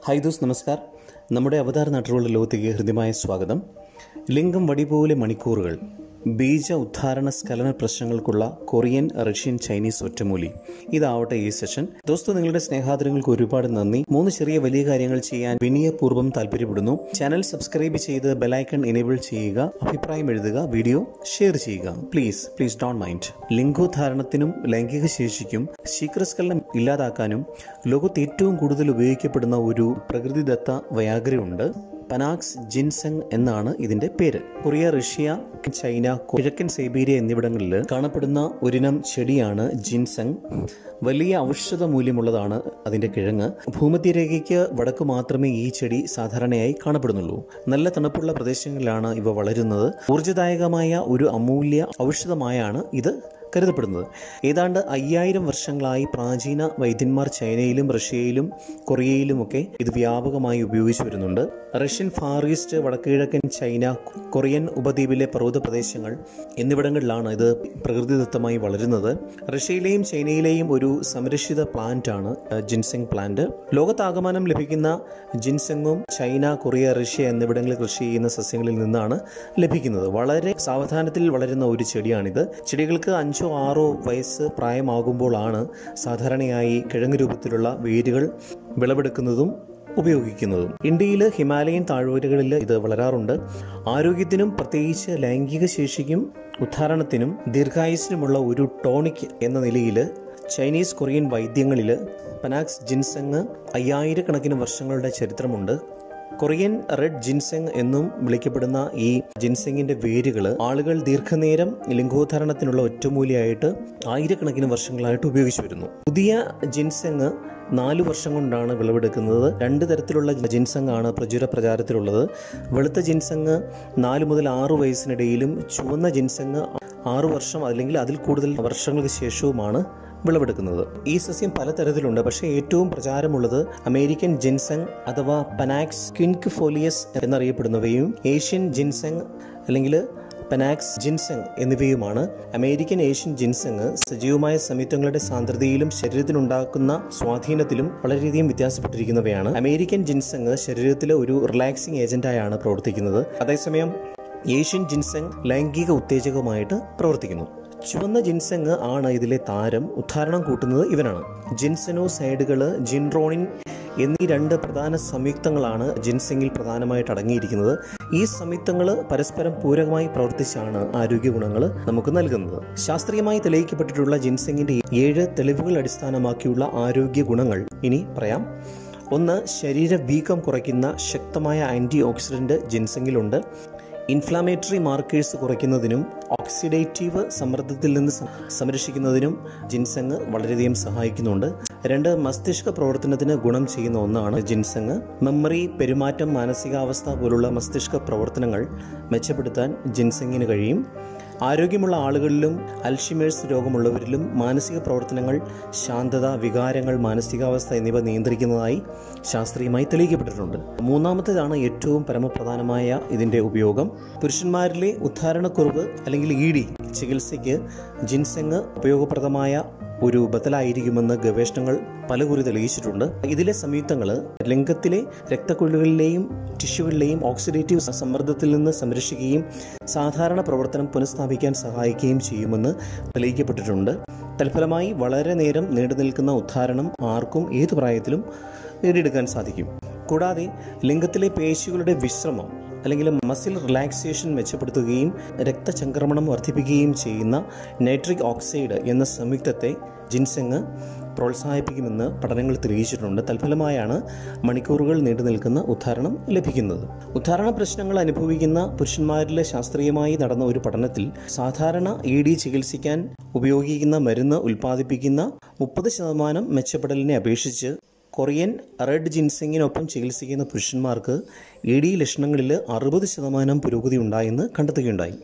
hi those നമസ്കാർ നമ്മുടെ അവതാർ നാട്ടിലുള്ള ലോകത്തേക്ക് ഹൃദ്യമായ സ്വാഗതം ലിംഗം വടിപോലെ മണിക്കൂറുകൾ ബീജ ഉദ്ധാരണ സ്ഖലന പ്രശ്നങ്ങൾക്കുള്ള കൊറിയൻ റഷ്യൻ ചൈനീസ് ഒറ്റമൂലി ഇതാവട്ടെ ഈ സെഷൻ ദോസ്തു നിങ്ങളുടെ സ്നേഹാദരങ്ങൾക്ക് ഒരുപാട് നന്ദി മൂന്ന് ചെറിയ വലിയ കാര്യങ്ങൾ ചെയ്യാൻ വിനയപൂർവ്വം താല്പര്യപ്പെടുന്നു ചാനൽ സബ്സ്ക്രൈബ് ചെയ്ത് ബെലൈക്കൺ എനേബിൾ ചെയ്യുക അഭിപ്രായം എഴുതുക വീഡിയോ ഷെയർ ചെയ്യുക പ്ലീസ് പ്ലീസ് ഡോണ്ട് മൈൻഡ് ലിംഗോദ്ധാരണത്തിനും ലൈംഗിക ശേഷിക്കും ശീഘ്രസ്ഖലനം ഇല്ലാതാക്കാനും ലോകത്ത് ഏറ്റവും കൂടുതൽ ഉപയോഗിക്കപ്പെടുന്ന ഒരു പ്രകൃതിദത്ത വയാഗ്രയുണ്ട് പനാക്സ് ജിൻസങ് എന്നാണ് ഇതിന്റെ പേര് കൊറിയ റഷ്യ ചൈന കിഴക്കൻ സൈബീരിയ എന്നിവിടങ്ങളിൽ കാണപ്പെടുന്ന ഒരിനം ചെടിയാണ് ജിൻസങ് വലിയ ഔഷധ മൂല്യമുള്ളതാണ് അതിന്റെ കിഴങ്ങ് ഭൂമധ്യരേഖയ്ക്ക് വടക്ക് മാത്രമേ ഈ ചെടി സാധാരണയായി കാണപ്പെടുന്നുള്ളൂ നല്ല തണുപ്പുള്ള പ്രദേശങ്ങളിലാണ് ഇവ വളരുന്നത് ഊർജ്ജദായകമായ ഒരു അമൂല്യ ഔഷധമായാണ് ഇത് കരുതപ്പെടുന്നത് ഏതാണ്ട് അയ്യായിരം വർഷങ്ങളായി പ്രാചീന വൈദ്യന്മാർ ചൈനയിലും റഷ്യയിലും കൊറിയയിലുമൊക്കെ ഇത് വ്യാപകമായി ഉപയോഗിച്ചു വരുന്നുണ്ട് റഷ്യൻ ഫാർ ഈസ്റ്റ് വടക്കുകിഴക്കൻ ചൈന കൊറിയൻ ഉപദ്വീപിലെ പർവ്വത പ്രദേശങ്ങൾ എന്നിവിടങ്ങളിലാണ് ഇത് പ്രകൃതിദത്തമായി വളരുന്നത് റഷ്യയിലെയും ചൈനയിലെയും ഒരു സംരക്ഷിത പ്ലാന്റ് ആണ് ജിൻസെങ് പ്ലാന്റ് ലോകത്താകമാനം ലഭിക്കുന്ന ജിൻസെങ്ങും ചൈന കൊറിയ റഷ്യ എന്നിവിടങ്ങളിൽ കൃഷി ചെയ്യുന്ന സസ്യങ്ങളിൽ നിന്നാണ് ലഭിക്കുന്നത് വളരെ സാവധാനത്തിൽ വളരുന്ന ഒരു ചെടിയാണിത് ചെടികൾക്ക് അഞ്ചോ ആറോ വയസ്സ് പ്രായമാകുമ്പോഴാണ് സാധാരണയായി കിഴങ്ങ് രൂപത്തിലുള്ള വേരുകൾ വിളവെടുക്കുന്നതും ഉപയോഗിക്കുന്നതും ഇന്ത്യയിൽ ഹിമാലയൻ താഴ്വരകളിൽ ഇത് വളരാറുണ്ട് ആരോഗ്യത്തിനും പ്രത്യേകിച്ച് ലൈംഗിക ശേഷിക്കും ഉദ്ധാരണത്തിനും ദീർഘായുസിനുമുള്ള ഒരു ടോണിക് എന്ന നിലയിൽ ചൈനീസ് കൊറിയൻ വൈദ്യങ്ങളിൽ പനാക്സ് ജിൻസെങ് അയ്യായിരക്കണക്കിന് വർഷങ്ങളുടെ ചരിത്രമുണ്ട് കൊറിയൻ റെഡ് ജിൻസെങ് എന്നും വിളിക്കപ്പെടുന്ന ഈ ജിൻസെങ്ങിന്റെ വേരുകൾ ആളുകൾ ദീർഘനേരം ലിംഗോദ്ധാരണത്തിനുള്ള ഒറ്റമൂലിയായിട്ട് ആയിരക്കണക്കിന് വർഷങ്ങളായിട്ട് ഉപയോഗിച്ചു വരുന്നു പുതിയ ജിൻസെങ് നാലു വർഷം കൊണ്ടാണ് വിളവെടുക്കുന്നത് രണ്ട് തരത്തിലുള്ള ജിൻസങ് ആണ് പ്രചുര പ്രചാരത്തിലുള്ളത് വെളുത്ത ജിൻസങ് നാല് മുതൽ ആറു വയസ്സിനിടയിലും ചുവന്ന ജിൻസങ് ആറു വർഷം അല്ലെങ്കിൽ അതിൽ കൂടുതൽ വർഷങ്ങൾക്ക് ശേഷവുമാണ് വിളവെടുക്കുന്നത് ഈ സസ്യം പലതരത്തിലുണ്ട് പക്ഷേ ഏറ്റവും പ്രചാരമുള്ളത് അമേരിക്കൻ ജിൻസങ് അഥവാ പനാക്സ് ക്വിൻക് ഫോലിയസ് എന്നറിയപ്പെടുന്നവയും ഏഷ്യൻ ജിൻസങ് അല്ലെങ്കിൽ പനാക്സ് ജിൻസങ് എന്നിവയുമാണ് അമേരിക്കൻ ഏഷ്യൻ ജിൻസങ് സജീവമായ സംയുക്തങ്ങളുടെ സാന്ദ്രതയിലും ശരീരത്തിനുണ്ടാക്കുന്ന സ്വാധീനത്തിലും വളരെയധികം വ്യത്യാസപ്പെട്ടിരിക്കുന്നവയാണ് അമേരിക്കൻ ജിൻസങ് ശരീരത്തിലെ ഒരു റിലാക്സിംഗ് ഏജന്റായാണ് പ്രവർത്തിക്കുന്നത് അതേസമയം ഏഷ്യൻ ജിൻസങ് ലൈംഗിക ഉത്തേജകമായിട്ട് പ്രവർത്തിക്കുന്നു ചുവന്ന ജിൻസെങ് ആണ് ഇതിലെ താരം ഉദ്ധാരണം കൂട്ടുന്നത് ഇവനാണ് ജിൻസെനോസൈഡുകൾ ജിൻറോണിൻ എന്നീ രണ്ട് പ്രധാന സംയുക്തങ്ങളാണ് ജിൻസെങ്ങിൽ പ്രധാനമായിട്ട് അടങ്ങിയിരിക്കുന്നത് ഈ സംയുക്തങ്ങൾ പരസ്പരം പൂരകമായി പ്രവർത്തിച്ചാണ് ആരോഗ്യ ഗുണങ്ങൾ നമുക്ക് നൽകുന്നത് ശാസ്ത്രീയമായി തെളിയിക്കപ്പെട്ടിട്ടുള്ള ജിൻസെങ്ങിന്റെ ഏഴ് തെളിവുകൾ അടിസ്ഥാനമാക്കിയുള്ള ആരോഗ്യ ഗുണങ്ങൾ ഇനി പറയാം ഒന്ന് ശരീര വീക്കം കുറയ്ക്കുന്ന ശക്തമായ ആന്റി ഓക്സിഡന്റ് ജിൻസെങ്ങിലുണ്ട് ഇൻഫ്ലാമേറ്ററി മാർക്കേഴ്സ് കുറയ്ക്കുന്നതിനും ഓക്സിഡേറ്റീവ് സമ്മർദ്ദത്തിൽ നിന്ന് സംരക്ഷിക്കുന്നതിനും ജിൻസങ് വളരെയധികം സഹായിക്കുന്നുണ്ട് രണ്ട് മസ്തിഷ്ക പ്രവർത്തനത്തിന് ഗുണം ചെയ്യുന്ന ഒന്നാണ് ജിൻസങ് മെമ്മറി പെരുമാറ്റം മാനസികാവസ്ഥ പോലുള്ള മസ്തിഷ്ക പ്രവർത്തനങ്ങൾ മെച്ചപ്പെടുത്താൻ ജിൻസങ്ങിന് കഴിയും ആരോഗ്യമുള്ള ആളുകളിലും അൽഷിമേഴ്സ് രോഗമുള്ളവരിലും മാനസിക പ്രവർത്തനങ്ങൾ ശാന്തത വികാരങ്ങൾ മാനസികാവസ്ഥ എന്നിവ നിയന്ത്രിക്കുന്നതായി ശാസ്ത്രീയമായി തെളിയിക്കപ്പെട്ടിട്ടുണ്ട് മൂന്നാമത്തേതാണ് ഏറ്റവും പരമപ്രധാനമായ ഇതിന്റെ ഉപയോഗം പുരുഷന്മാരിലെ ഉദ്ധാരണക്കുറവ് അല്ലെങ്കിൽ ഇ ഡി ചികിത്സയ്ക്ക് ജിൻസെങ് ഉപയോഗപ്രദമായ ഒരു ബദലായിരിക്കുമെന്ന് ഗവേഷണങ്ങൾ പലകുറി തെളിയിച്ചിട്ടുണ്ട് ഇതിലെ സംയുക്തങ്ങൾ ലിംഗത്തിലെ രക്തക്കുഴലുകളിലെയും ടിഷ്യൂകളിലെയും ഓക്സിഡേറ്റീവ് സമ്മർദ്ദത്തിൽ നിന്ന് സംരക്ഷിക്കുകയും സാധാരണ പ്രവർത്തനം പുനഃസ്ഥാപിക്കാൻ സഹായിക്കുകയും ചെയ്യുമെന്ന് തെളിയിക്കപ്പെട്ടിട്ടുണ്ട് തൽഫലമായി വളരെ നേരം നീണ്ടു നിൽക്കുന്ന ഉദ്ധാരണം ആർക്കും ഏതു പ്രായത്തിലും നേടിയെടുക്കാൻ സാധിക്കും കൂടാതെ ലിംഗത്തിലെ പേശികളുടെ വിശ്രമം അല്ലെങ്കിൽ മസിൽ റിലാക്സേഷൻ മെച്ചപ്പെടുത്തുകയും രക്തചംക്രമണം വർദ്ധിപ്പിക്കുകയും ചെയ്യുന്ന നൈട്രിക് ഓക്സൈഡ് എന്ന സംയുക്തത്തെ ജിൻസെങ് പ്രോത്സാഹിപ്പിക്കുമെന്ന് പഠനങ്ങൾ തെളിയിച്ചിട്ടുണ്ട് തൽഫലമായാണ് മണിക്കൂറുകൾ നീണ്ടു നിൽക്കുന്ന ഉദ്ധാരണം ലഭിക്കുന്നത് ഉദ്ധാരണ പ്രശ്നങ്ങൾ അനുഭവിക്കുന്ന പുരുഷന്മാരിലെ ശാസ്ത്രീയമായി നടന്ന ഒരു പഠനത്തിൽ സാധാരണ ഇ ഡി ചികിത്സിക്കാൻ ഉപയോഗിക്കുന്ന മരുന്ന് ഉൽപ്പാദിപ്പിക്കുന്ന മുപ്പത് ശതമാനം മെച്ചപ്പെടലിനെ അപേക്ഷിച്ച് കൊറിയൻ റെഡ് ജിൻസിങ്ങിനൊപ്പം ചികിത്സിക്കുന്ന പുരുഷന്മാർക്ക് ഇ ഡി ലക്ഷണങ്ങളിൽ അറുപത് ശതമാനം പുരോഗതി ഉണ്ടായെന്ന് കണ്ടെത്തുകയുണ്ടായി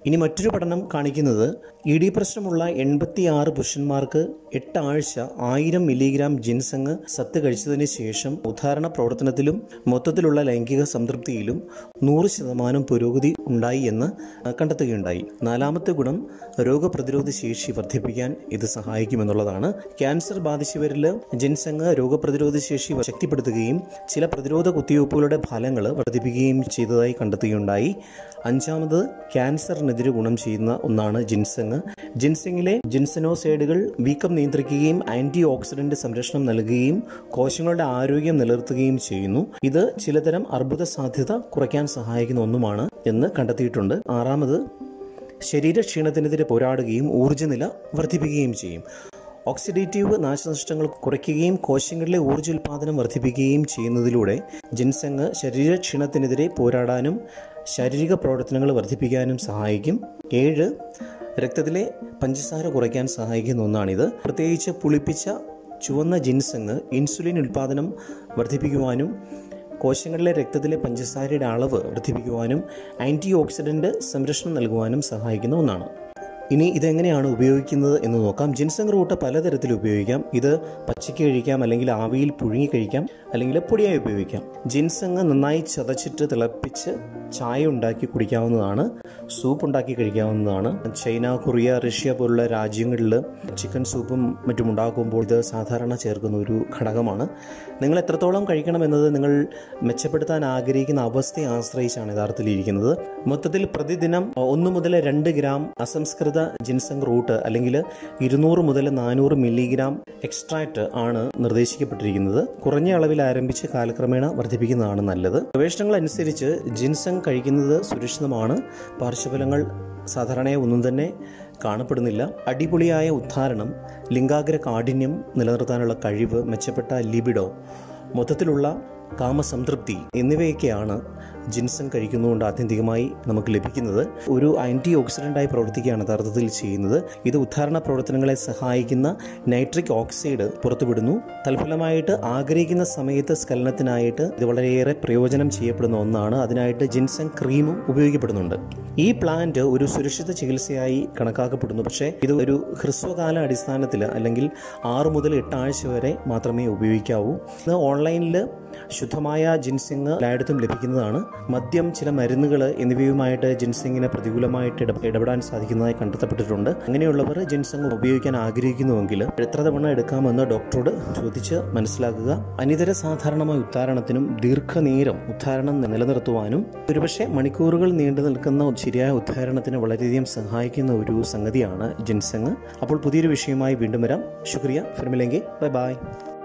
ഇനി മറ്റൊരു പഠനം കാണിക്കുന്നത് ഇ ഡി പ്രശ്നമുള്ള എൺപത്തി ആറ് പുരുഷന്മാർക്ക് എട്ടാഴ്ച ആയിരം മില്ലിഗ്രാം ജിൻസങ് സത്ത് കഴിച്ചതിന് ശേഷം ഉദ്ധാരണ പ്രവർത്തനത്തിലും മൊത്തത്തിലുള്ള ലൈംഗിക സംതൃപ്തിയിലും നൂറ് ശതമാനം പുരോഗതി ഉണ്ടായി എന്ന് കണ്ടെത്തുകയുണ്ടായി നാലാമത്തെ ഗുണം രോഗപ്രതിരോധ ശേഷി വർദ്ധിപ്പിക്കാൻ ഇത് സഹായിക്കുമെന്നുള്ളതാണ് ക്യാൻസർ ബാധിച്ചവരിൽ ജിൻസങ് രോഗപ്രതിരോധ ശേഷി ശക്തിപ്പെടുത്തുകയും ചില പ്രതിരോധ കുത്തിവയ്പ്പുകളുടെ ഫലങ്ങൾ വർദ്ധിപ്പിക്കുകയും ചെയ്തതായി കണ്ടെത്തുകയുണ്ടായി അഞ്ചാമത് ക്യാൻസറിനെതിരെ ഗുണം ചെയ്യുന്ന ഒന്നാണ് ജിൻസങ് ജിൻസങ്ങിലെ ജിൻസനോസൈഡുകൾ വീക്കം നിയന്ത്രിക്കുകയും ആന്റി ഓക്സിഡന്റ് സംരക്ഷണം നൽകുകയും കോശങ്ങളുടെ ആരോഗ്യം നിലനിർത്തുകയും ചെയ്യുന്നു ഇത് ചിലതരം അർബുദ സാധ്യത കുറയ്ക്കാൻ സഹായിക്കുന്ന ഒന്നുമാണ് എന്ന് കണ്ടെത്തിയിട്ടുണ്ട് ആറാമത് ശരീരക്ഷീണത്തിനെതിരെ പോരാടുകയും ഊർജ്ജനില വർദ്ധിപ്പിക്കുകയും ചെയ്യും ഓക്സിഡേറ്റീവ് നാശനഷ്ടങ്ങൾ കുറയ്ക്കുകയും കോശങ്ങളിലെ ഊർജ്ജോൽപാദനം വർദ്ധിപ്പിക്കുകയും ചെയ്യുന്നതിലൂടെ ജിൻസങ് ശരീരക്ഷീണത്തിനെതിരെ പോരാടാനും ശാരീരിക പ്രവർത്തനങ്ങൾ വർദ്ധിപ്പിക്കാനും സഹായിക്കും ഏഴ് രക്തത്തിലെ പഞ്ചസാര കുറയ്ക്കാൻ സഹായിക്കുന്ന ഒന്നാണിത് പ്രത്യേകിച്ച് പുളിപ്പിച്ച ചുവന്ന ജിൻസങ് ഇൻസുലിൻ ഉൽപാദനം വർദ്ധിപ്പിക്കുവാനും കോശങ്ങളിലെ രക്തത്തിലെ പഞ്ചസാരയുടെ അളവ് വർദ്ധിപ്പിക്കുവാനും ആൻറ്റി ഓക്സിഡൻറ്റ് സംരക്ഷണം നൽകുവാനും സഹായിക്കുന്ന ഒന്നാണ് ഇനി ഇതെങ്ങനെയാണ് ഉപയോഗിക്കുന്നത് എന്ന് നോക്കാം ജിൻസങ് റൂട്ട് പലതരത്തിൽ ഉപയോഗിക്കാം ഇത് പച്ചയ്ക്ക് കഴിക്കാം അല്ലെങ്കിൽ ആവിയിൽ പുഴുങ്ങി കഴിക്കാം അല്ലെങ്കിൽ പൊടിയായി ഉപയോഗിക്കാം ജിൻസങ് നന്നായി ചതച്ചിട്ട് തിളപ്പിച്ച് ചായ ഉണ്ടാക്കി കുടിക്കാവുന്നതാണ് സൂപ്പ് ഉണ്ടാക്കി കഴിക്കാവുന്നതാണ് ചൈന കൊറിയ റഷ്യ പോലുള്ള രാജ്യങ്ങളിൽ ചിക്കൻ സൂപ്പും മറ്റും ഉണ്ടാക്കുമ്പോൾ ഇത് സാധാരണ ചേർക്കുന്ന ഒരു ഘടകമാണ് നിങ്ങൾ എത്രത്തോളം കഴിക്കണം എന്നത് നിങ്ങൾ മെച്ചപ്പെടുത്താൻ ആഗ്രഹിക്കുന്ന അവസ്ഥയെ ആശ്രയിച്ചാണ് യഥാർത്ഥത്തിൽ ഇരിക്കുന്നത് മൊത്തത്തിൽ പ്രതിദിനം ഒന്ന് മുതൽ രണ്ട് ഗ്രാം അസംസ്കൃത ജിൻസങ് റൂട്ട് അല്ലെങ്കിൽ ഇരുന്നൂറ് മുതൽ നാനൂറ് മില്ലിഗ്രാം എക്സ്ട്രാക്റ്റ് ആണ് നിർദ്ദേശിക്കപ്പെട്ടിരിക്കുന്നത് കുറഞ്ഞ അളവിൽ ആരംഭിച്ച് കാലക്രമേണ വർദ്ധിപ്പിക്കുന്നതാണ് നല്ലത് ഗവേഷണങ്ങൾ അനുസരിച്ച് ജിൻസങ് കഴിക്കുന്നത് സുരക്ഷിതമാണ് പാർശ്വഫലങ്ങൾ സാധാരണയായി ഒന്നും തന്നെ കാണപ്പെടുന്നില്ല അടിപൊളിയായ ഉദ്ധാരണം ലിംഗാഗ്ര കാഠിന്യം നിലനിർത്താനുള്ള കഴിവ് മെച്ചപ്പെട്ട ലിബിഡോ മൊത്തത്തിലുള്ള കാമസംതൃപ്തി എന്നിവയൊക്കെയാണ് ജിൻസൺ കഴിക്കുന്നതുകൊണ്ട് ആത്യന്തികമായി നമുക്ക് ലഭിക്കുന്നത് ഒരു ആൻറ്റി ഓക്സിഡൻ്റായി പ്രവർത്തിക്കുകയാണ് യഥാർത്ഥത്തിൽ ചെയ്യുന്നത് ഇത് ഉദ്ധാരണ പ്രവർത്തനങ്ങളെ സഹായിക്കുന്ന നൈട്രിക് ഓക്സൈഡ് പുറത്തുവിടുന്നു തൽഫലമായിട്ട് ആഗ്രഹിക്കുന്ന സമയത്ത് സ്ഖലനത്തിനായിട്ട് ഇത് വളരെയേറെ പ്രയോജനം ചെയ്യപ്പെടുന്ന ഒന്നാണ് അതിനായിട്ട് ജിൻസൺ ക്രീമും ഉപയോഗിക്കപ്പെടുന്നുണ്ട് ഈ പ്ലാന്റ് ഒരു സുരക്ഷിത ചികിത്സയായി കണക്കാക്കപ്പെടുന്നു പക്ഷേ ഇത് ഒരു ഹ്രസ്വകാല അടിസ്ഥാനത്തിൽ അല്ലെങ്കിൽ ആറ് മുതൽ എട്ട് ആഴ്ച വരെ മാത്രമേ ഉപയോഗിക്കാവൂ ഇത് ഓൺലൈനിൽ ശുദ്ധമായ ജിൻസിങ് എല്ലായിടത്തും ലഭിക്കുന്നതാണ് മദ്യം ചില മരുന്നുകൾ എന്നിവയുമായിട്ട് ജിൻസിങ്ങിന് പ്രതികൂലമായിട്ട് ഇട ഇടപെടാൻ സാധിക്കുന്നതായി കണ്ടെത്തപ്പെട്ടിട്ടുണ്ട് അങ്ങനെയുള്ളവർ ജിൻസിങ് ഉപയോഗിക്കാൻ ആഗ്രഹിക്കുന്നുവെങ്കിൽ എത്ര തവണ എടുക്കാമെന്ന് ഡോക്ടറോട് ചോദിച്ച് മനസ്സിലാക്കുക അനിതര സാധാരണമായ ഉദ്ധാരണത്തിനും ദീർഘനേരം ഉദ്ധാരണം നിലനിർത്തുവാനും ഒരുപക്ഷെ മണിക്കൂറുകൾ നീണ്ടു നിൽക്കുന്ന ശരിയായ ഉദ്ധാരണത്തിന് വളരെയധികം സഹായിക്കുന്ന ഒരു സംഗതിയാണ് ജിൻസങ് അപ്പോൾ പുതിയൊരു വിഷയമായി വീണ്ടും വരാം ശുക്രിയ ഫിർമിലെങ്കിൽ ബൈ ബൈ